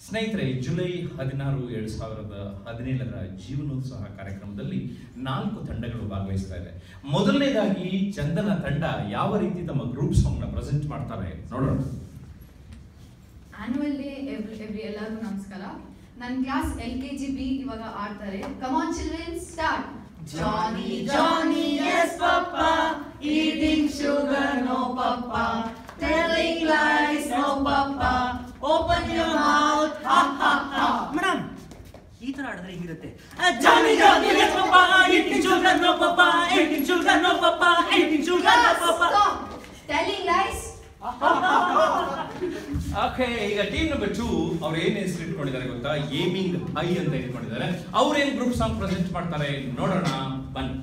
ಸ್ನೇಹಿತರೆ ಜುಲೈ ಹದಿನಾರು ಎರಡು ಸಾವಿರದ ಹದಿನೇಳರ ಜೀವನೋತ್ಸವ ಕಾರ್ಯಕ್ರಮದಲ್ಲಿ ನಾಲ್ಕು ತಂಡಗಳು ಭಾಗವಹಿಸ್ತಾ ಇದೆ ಮೊದಲನೇದಾಗಿ ಚಂದನ ತಂಡ ಯಾವ ರೀತಿ ತಮ್ಮ ಗ್ರೂಪ್ ಸಾಂಗ್ ನ ಪ್ರೆಸೆಂಟ್ ಮಾಡ್ತಾರೆ ನೋಡೋಣ ಆನ್ಯುವಲ್ ಡೇ ಎವ್ರಿ ಎವ್ರಿ ಎಲ್ಲರಿಗೂ ನಮಸ್ಕಾರ ನನ್ನ class L K G B ಇವಾಗ ಆಡ್ತಾರೆ come on children start Johnny, Johnny, yes, Papa. Eating sugar, no, Papa. Telling lies, no, Papa. Open your mouth, ha, ha, ha. Madam ಈ ತರ ಆಡಿದ್ರೆ ಹಿಂಗಿರುತ್ತೆ Johnny Johnny yes papa eating sugar no papa eating sugar no papa eating sugar no papa telling lies okay ಈಗ team number two ಅವ್ರು ಏನ್ ಹೆಸರು ಇಟ್ಕೊಂಡಿದ್ದಾರೆ ಗೊತ್ತಾ ಏಮಿಂಗ್ ಹೈ ಅಂತ ಇಟ್ಕೊಂಡಿದ್ದಾರೆ ಅವ್ರು ಏನ್ ಗ್ರೂಪ್ ಸಾಂಗ್ ಪ್ರೆಸೆಂಟ್ ಮಾಡ್ತಾರೆ ನೋಡೋಣ ಬನ್ನಿ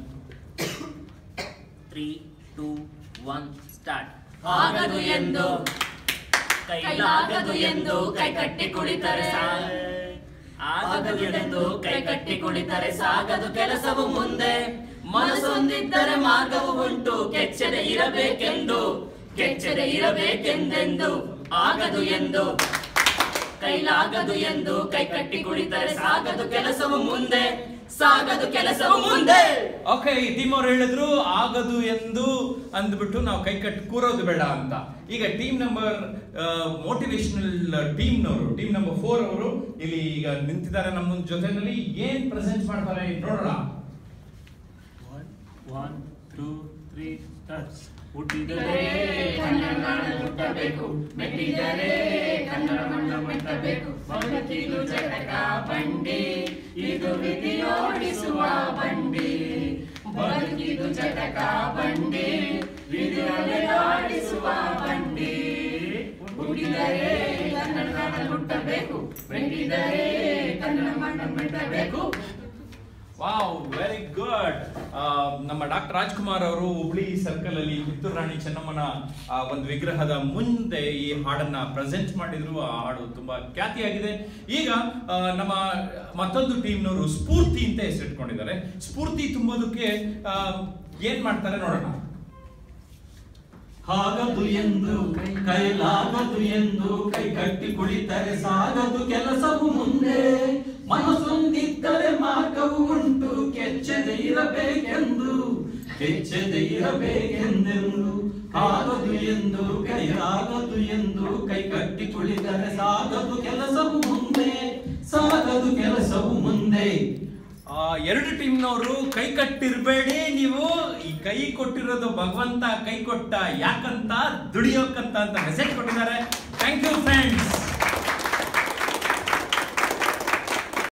ತ್ರೀ ಟೂ ಒನ್ ಸ್ಟಾರ್ಟ್ ಆಗದು ಎಂದು ಕೈಲಾಗದು ಎಂದು ಕೈ ಕಟ್ಟಿ ಕುಳಿತರೆ ಆಗದು ಎಂದು ಕೈ ಕಟ್ಟಿ ಕುಳಿತರೆ ಸಾಗದು ಕೆಲಸವು ಮುಂದೆ ಮನಸ್ಸೊಂದಿದ್ದರೆ ಮಾರ್ಗವು ಉಂಟು ಕೆಚ್ಚದೆ ಇರಬೇಕೆಂದು ಕೆಚ್ಚದೆ ಇರಬೇಕೆಂದೆಂದು ಆಗದು ಎಂದು ಕೈಲಾಗದು ಎಂದು ಕೈ ಕಟ್ಟಿ ಕುಳಿತರೆ ಸಾಗದು ಕೆಲಸವು ಮುಂದೆ ಸಾಗದು ಕೆಲಸವು ಮುಂದೆ ಓಕೆ ಟೀಮ್ ಅವ್ರು ಹೇಳಿದ್ರು ಆಗದು ಎಂದು ಅಂದ್ಬಿಟ್ಟು ನಾವು ಕೈ ಕಟ್ಟಿ ಕೂರೋದು ಬೇಡ ಅಂತ ಈಗ ಟೀಮ್ ನಂಬರ್ ಮೋಟಿವೇಶನಲ್ ಟೀಮ್ನವರು ಟೀಮ್ ನಂಬರ್ ಫೋರ್ ಅವರು ಇಲ್ಲಿ ಈಗ ನಿಂತಿದ್ದಾರೆ ನಮ್ಮ ಜೊತೆನಲ್ಲಿ ಏನ್ ಪ್ರೆಸೆಂಟ್ ಮಾಡ್ತಾರೆ ನೋಡೋಣ ಒನ್ ಟೂ ತ್ರೀ ಸ್ಟಾರ್ಟ್ಸ್ ಹುಟ್ಟಿದರೆ ಕನ್ನಡ ನಾಡು ಹುಟ್ಟಬೇಕು ಮೆಟ್ಟಿದರೆ ಕನ್ನಡ ಮಣ್ಣ ಮೆಟ್ಟಬೇಕು ಬದುಕಿದು ಜಟಕ ಬಂಡಿ ಇದು ವಿಧಿಯೋಡಿಸುವ ಬಂಡಿ ಬದುಕಿದು ಜಟಕ ಬಂಡಿ ವಿಧಿಯೊಡೆದಾಡಿಸುವ ಬಂಡಿ ಹುಟ್ಟಿದರೆ ಕನ್ನಡ ನಾಡು ಹುಟ್ಟಬೇಕು ಮೆಟ್ಟಿದರೆ ಕನ್ನಡ ಮಣ್ಣ ಮೆಟ್ಟಬೇಕು ವಾವ್ ವೆರಿ ಗುಡ್ ನಮ್ಮ ಡಾಕ್ಟರ್ ರಾಜ್ಕುಮಾರ್ ಅವರು ಹುಬ್ಳಿ ಸರ್ಕಲ್ ಅಲ್ಲಿ ಕಿತ್ತೂರು ರಾಣಿ ಚೆನ್ನಮ್ಮನ ಆ, ಒಂದು ವಿಗ್ರಹದ ಮುಂದೆ ಈ ಹಾಡನ್ನ ಪ್ರೆಸೆಂಟ್ ಮಾಡಿದ್ರು ಆ ಹಾಡು ತುಂಬಾ ಖ್ಯಾತಿಯಾಗಿದೆ ಈಗ ಆ, ನಮ್ಮ ಮತ್ತೊಂದು ಟೀಮ್ನವರು ಸ್ಫೂರ್ತಿ ಅಂತ ಹೆಸರಿಟ್ಕೊಂಡಿದ್ದಾರೆ ಸ್ಫೂರ್ತಿ ತುಂಬೋದಕ್ಕೆ ಆ, ಏನ್ ಮಾಡ್ತಾರೆ ನೋಡೋಣ ಆಗದು ಎಂದು ಕೈಲಾಗದು ಎಂದು ಕೈ ಕಟ್ಟಿ ಕುಳಿತರೆ ಸಾಗದು ಕೆಲಸವು ಮುಂದೆ ಮನಸ್ಸೊಂದಿದ್ದರೆ ಮಾರ್ಗವು ಉಂಟು ಕೆಚ್ಚದೆ ಇರಬೇಕೆಂದು ಕೆಚ್ಚದೆ ಇರಬೇಕೆಂದೆಂದು ಆಗದು ಎಂದು ಕೈಲಾಗದು ಎಂದು ಕೈ ಕಟ್ಟಿ ಕುಳಿತರೆ ಸಾಗದು ಕೆಲಸವು ಮುಂದೆ ಸಾಗದು ಕೆಲಸವು ಮುಂದೆ ಆ, ಎರಡು ಟೀಮ್ನವರು ಕೈ ಕಟ್ಟಿರ್ಬೇಡಿ ನೀವು ಈ ಕೈ ಕೊಟ್ಟಿರೋದು ಭಗವಂತ ಕೈ ಕೊಟ್ಟ ಯಾಕಂತ ದುಡಿಯೋಕ್ಕಂತ ಅಂತ ಮೆಸೇಜ್ ಕೊಟ್ಟಿದ್ದಾರೆ ಥ್ಯಾಂಕ್ ಯು ಫ್ರೆಂಡ್ಸ್